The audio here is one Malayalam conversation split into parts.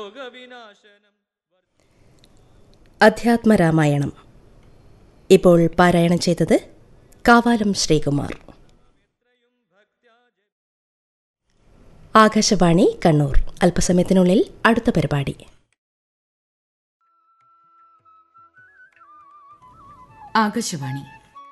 അധ്യാത്മരാമായണം ഇപ്പോൾ പാരായണം ചെയ്തത് കാവാലം ശ്രീകുമാർ ആകാശവാണി കണ്ണൂർ അല്പസമയത്തിനുള്ളിൽ അടുത്ത പരിപാടി ആകാശവാണി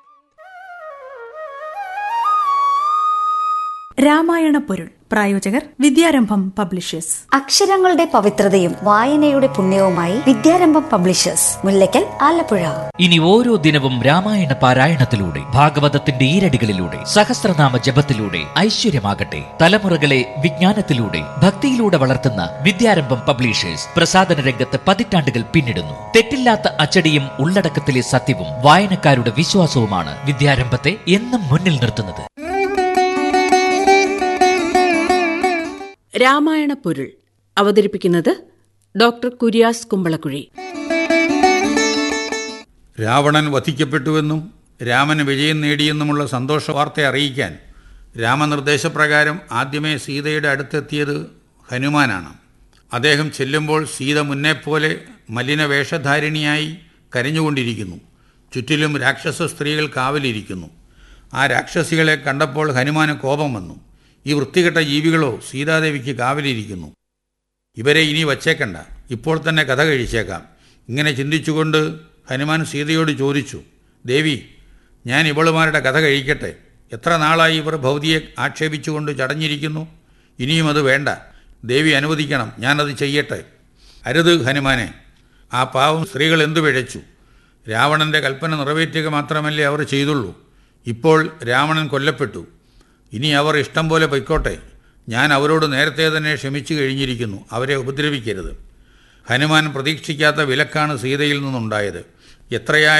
രാമായണ പൊരുൾ പ്രായോജകർ വിദ്യാരംഭം പബ്ലിഷേഴ്സ് അക്ഷരങ്ങളുടെ പവിത്രതയും വായനയുടെ പുണ്യവുമായി വിദ്യാരംഭം പബ്ലിഷേഴ്സ് മുല്ലയ്ക്കൽ ആലപ്പുഴ ഇനി ഓരോ ദിനവും രാമായണ പാരായണത്തിലൂടെ ഭാഗവതത്തിന്റെ ഈരടികളിലൂടെ സഹസ്രനാമ ജപത്തിലൂടെ ഐശ്വര്യമാകട്ടെ തലമുറകളെ വിജ്ഞാനത്തിലൂടെ ഭക്തിയിലൂടെ വളർത്തുന്ന വിദ്യാരംഭം പബ്ലിഷേഴ്സ് പ്രസാദന രംഗത്ത് പതിറ്റാണ്ടുകൾ പിന്നിടുന്നു തെറ്റില്ലാത്ത അച്ചടിയും ഉള്ളടക്കത്തിലെ സത്യവും വായനക്കാരുടെ വിശ്വാസവുമാണ് വിദ്യാരംഭത്തെ എന്നും മുന്നിൽ നിർത്തുന്നത് രാമായണ പൊരുൾ അവതരിപ്പിക്കുന്നത് ഡോക്ടർ കുര്യാസ് കുമ്പളക്കുഴി രാവണൻ വധിക്കപ്പെട്ടുവെന്നും രാമന് വിജയം നേടിയെന്നുമുള്ള സന്തോഷ വാർത്ത അറിയിക്കാൻ രാമനിർദ്ദേശപ്രകാരം ആദ്യമേ സീതയുടെ അടുത്തെത്തിയത് ഹനുമാനാണ് അദ്ദേഹം ചെല്ലുമ്പോൾ സീത മുന്നെപ്പോലെ മലിന വേഷധാരിണിയായി കരഞ്ഞുകൊണ്ടിരിക്കുന്നു ചുറ്റിലും രാക്ഷസ സ്ത്രീകൾ കാവലിരിക്കുന്നു ആ രാക്ഷസികളെ കണ്ടപ്പോൾ ഹനുമാന് കോപം വന്നു ഈ വൃത്തികെട്ട ജീവികളോ സീതാദേവിക്ക് കാവലിരിക്കുന്നു ഇവരെ ഇനി വച്ചേക്കണ്ട ഇപ്പോൾ തന്നെ കഥ കഴിച്ചേക്കാം ഇങ്ങനെ ചിന്തിച്ചുകൊണ്ട് ഹനുമാൻ സീതയോട് ചോദിച്ചു ദേവി ഞാൻ ഇവളുമാരുടെ കഥ കഴിക്കട്ടെ എത്ര നാളായി ഇവർ ഭൗതിയെ ആക്ഷേപിച്ചുകൊണ്ട് ചടഞ്ഞിരിക്കുന്നു ഇനിയും അത് വേണ്ട ദേവി അനുവദിക്കണം ഞാനത് ചെയ്യട്ടെ അരുത് ഹനുമാനെ ആ പാവം സ്ത്രീകൾ എന്തു പിഴച്ചു രാവണന്റെ കൽപ്പന നിറവേറ്റുക മാത്രമല്ലേ അവർ ചെയ്തുള്ളൂ ഇപ്പോൾ രാവണൻ കൊല്ലപ്പെട്ടു ഇനി അവർ ഇഷ്ടം പോലെ പൊയ്ക്കോട്ടെ ഞാൻ അവരോട് നേരത്തെ തന്നെ ക്ഷമിച്ചു കഴിഞ്ഞിരിക്കുന്നു അവരെ ഉപദ്രവിക്കരുത് ഹനുമാൻ പ്രതീക്ഷിക്കാത്ത വിലക്കാണ് സീതയിൽ നിന്നുണ്ടായത് എത്രയായ